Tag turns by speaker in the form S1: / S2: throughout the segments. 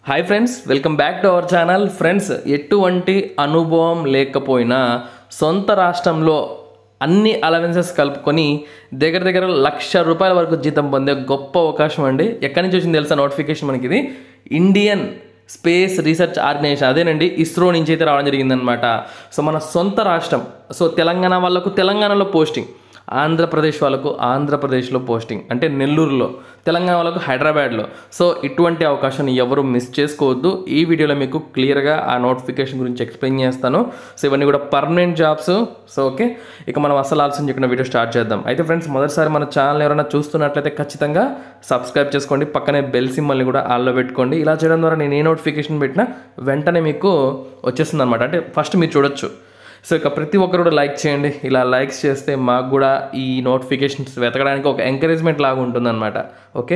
S1: hi friends welcome back to our channel friends ఎటువంటి అనుభవం లేకపోయినా సొంత రాష్ట్రంలో అన్ని అలవెన్సెస్ కలుపుకొని దగ్గర దగ్గర లక్ష రూపాయల వరకు జీతం పొందే గొప్ప అవకాశం అండి ఎక్కడి నుంచి వచ్చింది తెలుసా నోటిఫికేషన్ మనకి ఇది ఇండియన్ స్పేస్ రీసెర్చ్ ఆర్గనైజేషన్ అదేనండి ఇస్రో నుంచి అయితే రావడం జరిగిందనమాట సో మన సొంత రాష్ట్రం సో తెలంగాణ వాళ్ళకు తెలంగాణలో పోస్టింగ్ ఆంధ్రప్రదేశ్ వాళ్ళకు ఆంధ్రప్రదేశ్లో పోస్టింగ్ అంటే నెల్లూరులో తెలంగాణ వాళ్ళకు హైదరాబాద్లో సో ఇటువంటి అవకాశాన్ని ఎవరు మిస్ చేసుకోవద్దు ఈ వీడియోలో మీకు క్లియర్గా ఆ నోటిఫికేషన్ గురించి ఎక్స్ప్లెయిన్ చేస్తాను సో ఇవన్నీ కూడా పర్మనెంట్ జాబ్స్ సో ఓకే ఇక మనం అసలు ఆలస్యం చెప్పిన వీడియో స్టార్ట్ చేద్దాం అయితే ఫ్రెండ్స్ మొదటిసారి మన ఛానల్ ఎవరైనా చూస్తున్నట్లయితే ఖచ్చితంగా సబ్స్క్రైబ్ చేసుకోండి పక్కనే బెల్ సింబల్ని కూడా ఆల్లో పెట్టుకోండి ఇలా చేయడం ద్వారా నేను ఏ నోటిఫికేషన్ పెట్టినా వెంటనే మీకు వచ్చేస్తుంది అనమాట అంటే ఫస్ట్ మీరు చూడొచ్చు సో ఇక ప్రతి ఒక్కరు కూడా లైక్ చేయండి ఇలా లైక్స్ చేస్తే మాకు కూడా ఈ నోటిఫికేషన్స్ వెతకడానికి ఒక ఎంకరేజ్మెంట్ లాగా ఉంటుందన్నమాట ఓకే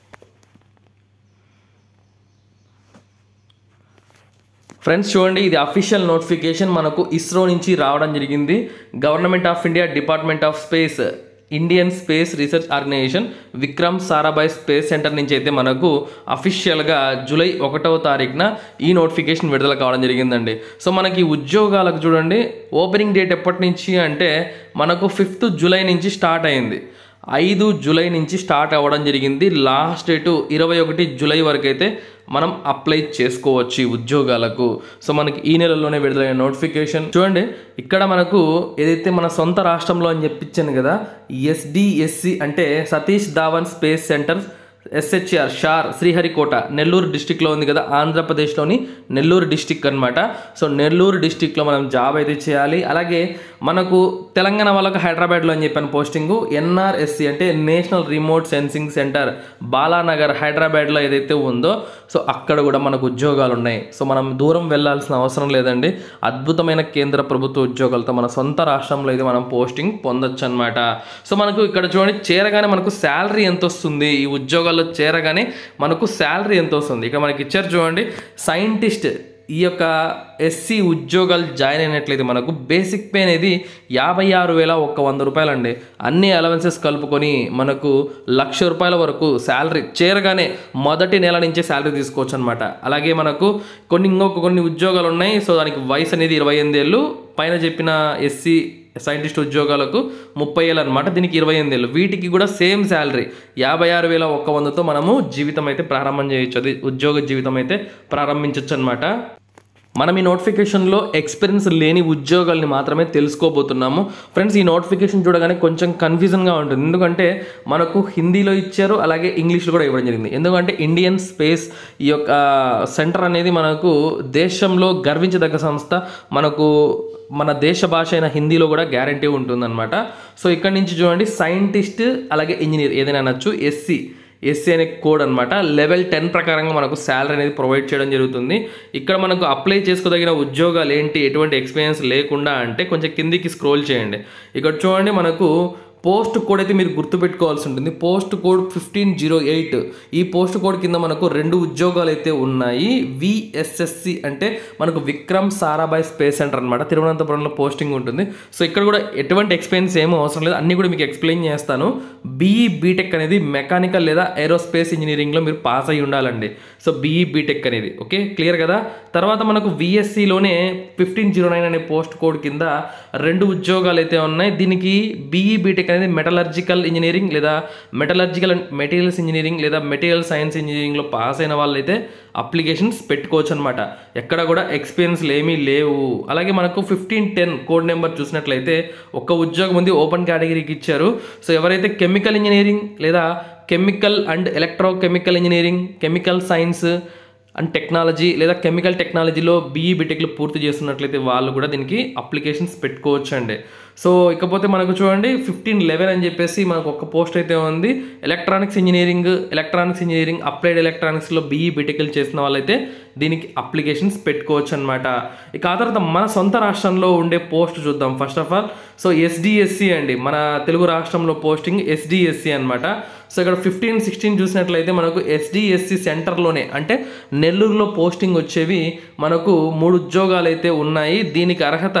S1: ఫ్రెండ్స్ చూడండి ఇది అఫీషియల్ నోటిఫికేషన్ మనకు ఇస్రో నుంచి రావడం జరిగింది government of India department of space Indian space research organisation Vikram Sarabhai space centre నుంచి అయితే మనకు అఫీషియల్గా జూలై ఒకటవ తారీఖున ఈ నోటిఫికేషన్ విడుదల కావడం జరిగిందండి సో మనకి ఉద్యోగాలకు చూడండి ఓపెనింగ్ డేట్ ఎప్పటి నుంచి అంటే మనకు ఫిఫ్త్ జూలై నుంచి స్టార్ట్ అయింది ఐదు జూలై నుంచి స్టార్ట్ అవ్వడం జరిగింది లాస్ట్ డేటు ఇరవై ఒకటి జూలై వరకు అయితే మనం అప్లై చేసుకోవచ్చు ఈ ఉద్యోగాలకు సో మనకి ఈ నెలలోనే విడుదలైన నోటిఫికేషన్ చూడండి ఇక్కడ మనకు ఏదైతే మన సొంత రాష్ట్రంలో అని చెప్పించాను కదా ఎస్డిఎస్సి అంటే Satish Dhawan space centre SHR SHAR Sriharikota Nellore డిస్టిక్లో ఉంది కదా ఆంధ్రప్రదేశ్లోని నెల్లూరు డిస్టిక్ అనమాట సో నెల్లూరు డిస్టిక్లో మనం జాబ్ అయితే చేయాలి అలాగే మనకు తెలంగాణ వాళ్ళకు హైదరాబాద్లో అని చెప్పాను పోస్టింగ్ ఎన్ఆర్ఎస్సి అంటే national remote sensing centre Balanagar హైదరాబాద్లో ఏదైతే ఉందో సో అక్కడ కూడా మనకు ఉద్యోగాలు ఉన్నాయి సో మనం దూరం వెళ్ళాల్సిన అవసరం లేదండి అద్భుతమైన కేంద్ర ప్రభుత్వ ఉద్యోగాలతో మన సొంత రాష్ట్రంలో అయితే మనం పోస్టింగ్ పొందొచ్చు అనమాట సో మనకు ఇక్కడ చూడండి చేరగానే మనకు శాలరీ ఎంత వస్తుంది ఈ ఉద్యోగాల్లో చేరగానే మనకు శాలరీ ఎంత వస్తుంది ఇక్కడ మనకి ఇచ్చారు చూడండి సైంటిస్ట్ ఈ యొక్క ఎస్సీ ఉద్యోగాలు జాయిన్ అయినట్లయితే మనకు బేసిక్ పే అనేది యాభై ఆరు వేల ఒక్క వంద రూపాయలండి అన్ని అలవెన్సెస్ కలుపుకొని మనకు లక్ష రూపాయల వరకు శాలరీ చేరగానే మొదటి నెల నుంచే శాలరీ తీసుకోవచ్చు అనమాట అలాగే మనకు కొన్ని ఇంకొక కొన్ని ఉద్యోగాలు ఉన్నాయి సో దానికి వయసు అనేది ఇరవై ఎనిమిది ఏళ్ళు పైన చెప్పిన ఎస్సీ సైంటిస్ట్ ఉద్యోగాలకు ముప్పై ఏళ్ళు అనమాట దీనికి ఇరవై ఎనిమిది ఏళ్ళు వీటికి కూడా సేమ్ శాలరీ యాభై ఆరు వేల ఒక్క వందతో మనము జీవితం అయితే ప్రారంభం చేయొచ్చు అది ఉద్యోగ జీవితం అయితే ప్రారంభించవచ్చు అనమాట మనం ఈ నోటిఫికేషన్లో ఎక్స్పీరియన్స్ లేని ఉద్యోగాల్ని మాత్రమే తెలుసుకోబోతున్నాము ఫ్రెండ్స్ ఈ నోటిఫికేషన్ చూడగానే కొంచెం కన్ఫ్యూజన్గా ఉంటుంది ఎందుకంటే మనకు హిందీలో ఇచ్చారు అలాగే ఇంగ్లీష్లో కూడా ఇవ్వడం జరిగింది ఎందుకంటే ఇండియన్ స్పేస్ ఈ యొక్క సెంటర్ అనేది మనకు దేశంలో గర్వించదగ్గ సంస్థ మనకు మన దేశ భాష అయిన హిందీలో కూడా గ్యారంటీ ఉంటుందన్నమాట సో ఇక్కడ నుంచి చూడండి సైంటిస్ట్ అలాగే ఇంజనీర్ ఏదైనా అనొచ్చు ఎస్సీ ఎస్సీ అనే కోడ్ అనమాట లెవెల్ టెన్ ప్రకారంగా మనకు శాలరీ అనేది ప్రొవైడ్ చేయడం జరుగుతుంది ఇక్కడ మనకు అప్లై చేసుకోదగిన ఉద్యోగాలు ఏంటి ఎటువంటి ఎక్స్పీరియన్స్ లేకుండా అంటే కొంచెం కిందికి స్క్రోల్ చేయండి ఇక్కడ చూడండి మనకు పోస్ట్ కోడ్ అయితే మీరు గుర్తుపెట్టుకోవాల్సి ఉంటుంది post code fifteen zero eight ఈ పోస్ట్ కోడ్ కింద మనకు రెండు ఉద్యోగాలు అయితే ఉన్నాయి విఎస్ఎస్సి అంటే మనకు విక్రమ్ సారాభాయ్ స్పేస్ సెంటర్ అనమాట తిరువనంతపురంలో పోస్టింగ్ ఉంటుంది సో ఇక్కడ కూడా ఎటువంటి ఎక్స్పీరియన్స్ ఏమో అవసరం లేదు అన్నీ కూడా మీకు ఎక్స్ప్లెయిన్ చేస్తాను బీఈ బీటెక్ అనేది మెకానికల్ లేదా ఏరోస్పేస్ ఇంజనీరింగ్లో మీరు పాస్ అయి ఉండాలండి సో బీఈ బీటెక్ అనేది ఓకే క్లియర్ కదా తర్వాత మనకు విఎస్సిలోనే ఫిఫ్టీన్ జీరో నైన్ అనే పోస్ట్ కోడ్ కింద రెండు ఉద్యోగాలు అయితే ఉన్నాయి దీనికి బీఈ బీటెక్ అనేది మెటలర్జికల్ ఇంజనీరింగ్ లేదా మెటలర్జికల్ అండ్ మెటీరియల్స్ ఇంజనీరింగ్ లేదా మెటీరియల్ సైన్స్ ఇంజనీరింగ్లో పాస్ అయిన వాళ్ళైతే అప్లికేషన్స్ పెట్టుకోవచ్చు అనమాట ఎక్కడ కూడా ఎక్స్పీరియన్స్లు ఏమీ లేవు అలాగే మనకు ఫిఫ్టీన్ టెన్ కోడ్ నెంబర్ చూసినట్లయితే ఒక ఉద్యోగం ఉంది ఓపెన్ కేటగిరీకి ఇచ్చారు సో ఎవరైతే కెమికల్ ఇంజనీరింగ్ లేదా chemical and electrochemical engineering chemical science and technology లేదా కెమికల్ టెక్నాలజీలో బీఈ బీటెక్లు పూర్తి చేస్తున్నట్లయితే వాళ్ళు కూడా దీనికి అప్లికేషన్స్ పెట్టుకోవచ్చు అండి సో ఇకపోతే మనకు చూడండి ఫిఫ్టీన్ లెవెన్ అని చెప్పేసి మనకు ఒక పోస్ట్ అయితే ఉంది electronics engineering electronics engineering applied ఎలక్ట్రానిక్స్లో బీఈ బీటెక్లు చేసిన వాళ్ళైతే దీనికి అప్లికేషన్స్ పెట్టుకోవచ్చు అనమాట ఇక ఆ తర్వాత మన సొంత రాష్ట్రంలో ఉండే పోస్ట్ చూద్దాం first of all so SDSC అండి మన తెలుగు రాష్ట్రంలో పోస్టింగ్ ఎస్డిఎస్సి అనమాట సో ఇక్కడ ఫిఫ్టీన్ సిక్స్టీన్ చూసినట్లయితే మనకు ఎస్డిఎస్సి సెంటర్లోనే అంటే నెల్లూరులో పోస్టింగ్ వచ్చేవి మనకు మూడు ఉద్యోగాలు అయితే ఉన్నాయి దీనికి అర్హత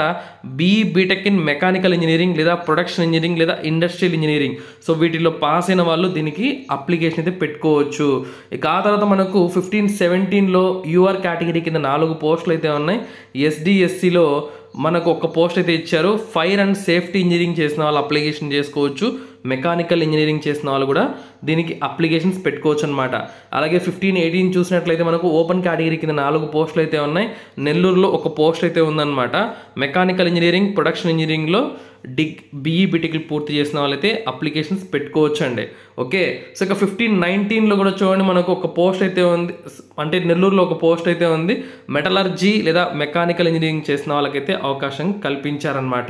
S1: BE BTech in mechanical engineering లేదా ప్రొడక్షన్ ఇంజనీరింగ్ లేదా ఇండస్ట్రియల్ ఇంజనీరింగ్ సో వీటిలో పాస్ అయిన వాళ్ళు దీనికి అప్లికేషన్ అయితే పెట్టుకోవచ్చు ఇక ఆ తర్వాత మనకు ఫిఫ్టీన్ సెవెంటీన్లో యూఆర్ కేటగిరీ కింద నాలుగు పోస్టులు అయితే ఉన్నాయి ఎస్డిఎస్సిలో మనకు ఒక పోస్ట్ అయితే ఇచ్చారు ఫైర్ అండ్ సేఫ్టీ ఇంజనీరింగ్ చేసిన వాళ్ళు అప్లికేషన్ చేసుకోవచ్చు మెకానికల్ ఇంజనీరింగ్ చేసిన వాళ్ళు కూడా దీనికి అప్లికేషన్స్ పెట్టుకోవచ్చు అనమాట అలాగే ఫిఫ్టీన్ ఎయిటీన్ చూసినట్లయితే మనకు ఓపెన్ కేటగిరీ కింద నాలుగు పోస్టులు అయితే ఉన్నాయి నెల్లూరులో ఒక పోస్ట్ అయితే ఉందన్నమాట మెకానికల్ ఇంజనీరింగ్ ప్రొడక్షన్ ఇంజనీరింగ్లో డిగ్ బీఈ బీటెక్లు పూర్తి చేసిన వాళ్ళైతే అప్లికేషన్స్ పెట్టుకోవచ్చు అండి ఓకే సో ఇక ఫిఫ్టీన్ నైన్టీన్లో కూడా చూడండి మనకు ఒక పోస్ట్ అయితే ఉంది అంటే నెల్లూరులో ఒక పోస్ట్ అయితే ఉంది మెటలర్జీ లేదా మెకానికల్ ఇంజనీరింగ్ చేసిన వాళ్ళకైతే అవకాశం కల్పించారనమాట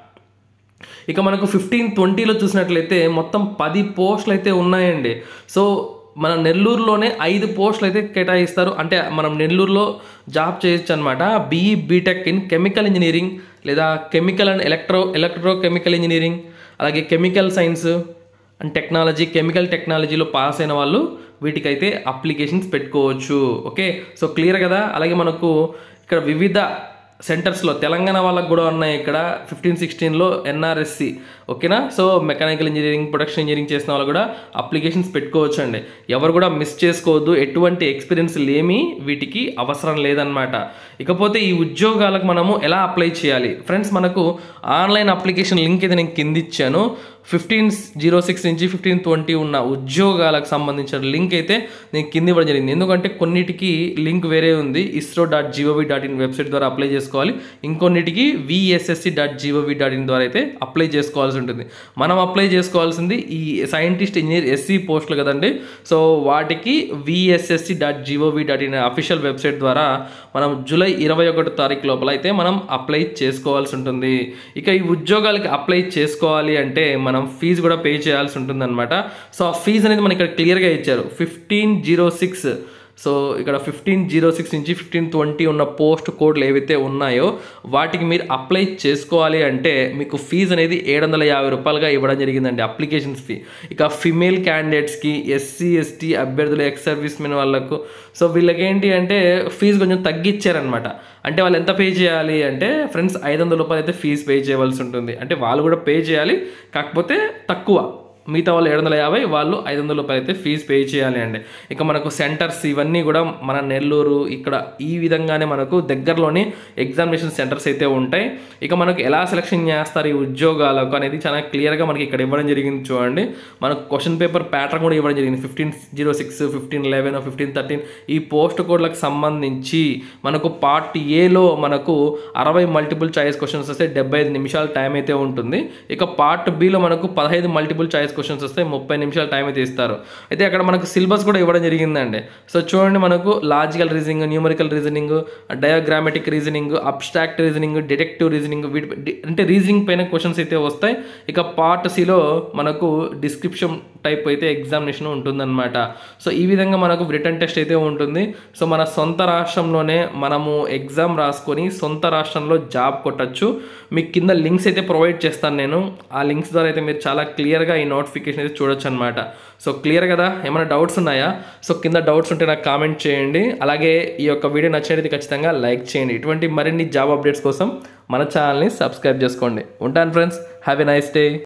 S1: ఇక మనకు ఫిఫ్టీన్ ట్వంటీలో చూసినట్లయితే మొత్తం పది పోస్టులు అయితే ఉన్నాయండి సో మన నెల్లూరులోనే ఐదు పోస్టులు అయితే కేటాయిస్తారు అంటే మనం నెల్లూరులో జాబ్ చేయొచ్చు అనమాట BE BTech in chemical engineering లేదా chemical and electro electro chemical engineering అలాగే chemical science and technology chemical టెక్నాలజీలో పాస్ అయిన వాళ్ళు వీటికైతే అప్లికేషన్స్ పెట్టుకోవచ్చు ఓకే సో క్లియర్ కదా అలాగే మనకు ఇక్కడ వివిధ సెంటర్స్లో తెలంగాణ వాళ్ళకు కూడా ఉన్నాయి ఇక్కడ ఫిఫ్టీన్ సిక్స్టీన్లో ఎన్ఆర్ఎస్సి ఓకేనా so mechanical engineering production engineering చేసిన వాళ్ళు కూడా అప్లికేషన్స్ పెట్టుకోవచ్చు అండి ఎవరు కూడా మిస్ చేసుకోవద్దు ఎటువంటి ఎక్స్పీరియన్స్ లేమి వీటికి అవసరం లేదనమాట ఇకపోతే ఈ ఉద్యోగాలకు మనము ఎలా అప్లై చేయాలి ఫ్రెండ్స్ మనకు ఆన్లైన్ అప్లికేషన్ లింక్ అయితే నేను కింద ఇచ్చాను ఫిఫ్టీన్ జీరో సిక్స్ నుంచి ఫిఫ్టీన్ ట్వంటీ ఉన్న ఉద్యోగాలకు సంబంధించిన లింక్ అయితే నేను కింద ఇవ్వడం జరిగింది ఎందుకంటే కొన్నిటికి లింక్ వేరే ఉంది ISRO dot GOV dot in website ద్వారా అప్లై చేసుకోవాలి ఇంకొన్నిటికి VSSC dot GOV dot in ద్వారా అయితే అప్లై చేసుకోవాల్సి ఉంటుంది మనం అప్లై చేసుకోవాల్సింది ఈ సైంటిస్ట్ ఇంజనీర్ ఎస్సీ పోస్టులు కదండి సో వాటికి VSSC dot GOV dot in official website ద్వారా మనం జూలై ఇరవై ఒకటో తారీఖు లోపల అయితే మనం అప్లై చేసుకోవాల్సి ఉంటుంది ఇక ఈ ఉద్యోగాలకి అప్లై చేసుకోవాలి అంటే మనం ఫీజు కూడా పే చేయాల్సి ఉంటుంది అనమాట సో ఆ ఫీజు అనేది మనకి ఇక్కడ క్లియర్గా ఇచ్చారు ఫిఫ్టీన్ జీరో సిక్స్ సో ఇక్కడ ఫిఫ్టీన్ జీరో సిక్స్ నుంచి ఫిఫ్టీన్ ట్వంటీ ఉన్న పోస్ట్ కోడ్లు ఏవైతే ఉన్నాయో వాటికి మీరు అప్లై చేసుకోవాలి అంటే మీకు ఫీజు అనేది ఏడు వందల యాభై రూపాయలుగా ఇవ్వడం జరిగిందండి అప్లికేషన్స్ ఫీ ఇక ఫిమేల్ క్యాండిడేట్స్కి ఎస్సీ ఎస్టీ అభ్యర్థులు ఎక్స్ సర్వీస్ మెన్ వాళ్ళకు సో వీళ్ళకి ఏంటి అంటే ఫీజు కొంచెం తగ్గించారనమాట అంటే వాళ్ళు ఎంత పే చేయాలి అంటే ఫ్రెండ్స్ ఐదు వందల రూపాయలు అయితే ఫీజు పే చేయవలసి ఉంటుంది అంటే వాళ్ళు కూడా పే చేయాలి కాకపోతే తక్కువ మిగతా వాళ్ళు ఏడు వందల యాభై వాళ్ళు ఐదు వందల రూపాయలు అయితే ఫీజు పే చేయాలి అండి ఇక మనకు సెంటర్స్ ఇవన్నీ కూడా మన నెల్లూరు ఇక్కడ ఈ విధంగానే మనకు దగ్గరలోని ఎగ్జామినేషన్ సెంటర్స్ అయితే ఉంటాయి ఇక మనకు ఎలా సెలెక్షన్ చేస్తారు ఈ ఉద్యోగాలకు అనేది చాలా క్లియర్గా మనకి ఇక్కడ ఇవ్వడం జరిగింది చూడండి మనకు క్వశ్చన్ పేపర్ ప్యాటర్న్ కూడా ఇవ్వడం జరిగింది fifteen zero six fifteen eleven fifteen thirteen ఈ పోస్ట్ కోడ్లకు సంబంధించి మనకు పార్ట్ ఏలో మనకు అరవై మల్టిపుల్ చాయిస్ క్వశ్చన్స్ వస్తే డెబ్బై ఐదు నిమిషాల టైం అయితే ఉంటుంది ఇక పార్ట్ బిలో మనకు పదహైదు మల్టిపుల్ చాయిస్ క్వశ్చన్స్ వస్తే ముప్పై నిమిషాల టైం అయితే ఇస్తారు అయితే అక్కడ మనకు సిలబస్ కూడా ఇవ్వడం జరిగిందండి సో చూడండి మనకు logical reasoning numerical reasoning diagrammatic reasoning abstract reasoning detective reasoning వీటి డి- అంటే రీజనింగ్ పైన క్వశ్చన్స్ అయితే వస్తాయి ఇక పార్ట్ సిలో మనకు డిస్క్రిప్షన్ టైప్ అయితే ఎగ్జామినేషన్ ఉంటుందన్నమాట సో ఈ విధంగా మనకు రిటర్న్ టెస్ట్ అయితే ఉంటుంది సో మన సొంత రాష్ట్రంలోనే మనము ఎగ్జామ్ రాసుకొని సొంత రాష్ట్రంలో జాబ్ కొట్టచ్చు మీకు కింద లింక్స్ అయితే ప్రొవైడ్ చేస్తాను నేను ఆ లింక్స్ ద్వారా అయితే మీరు చాలా క్లియర్గా ఈ నోటిఫికేషన్ అయితే చూడొచ్చు అనమాట సో క్లియర్ కదా ఏమైనా డౌట్స్ ఉన్నాయా సో కింద డౌట్స్ ఉంటే నాకు కామెంట్ చేయండి అలాగే ఈ యొక్క వీడియో నచ్చినట్లయితే ఖచ్చితంగా లైక్ చేయండి ఇటువంటి మరిన్ని జాబ్ అప్డేట్స్ కోసం మన ఛానల్ని సబ్స్క్రైబ్ చేసుకోండి ఉంటాను friends have a nice day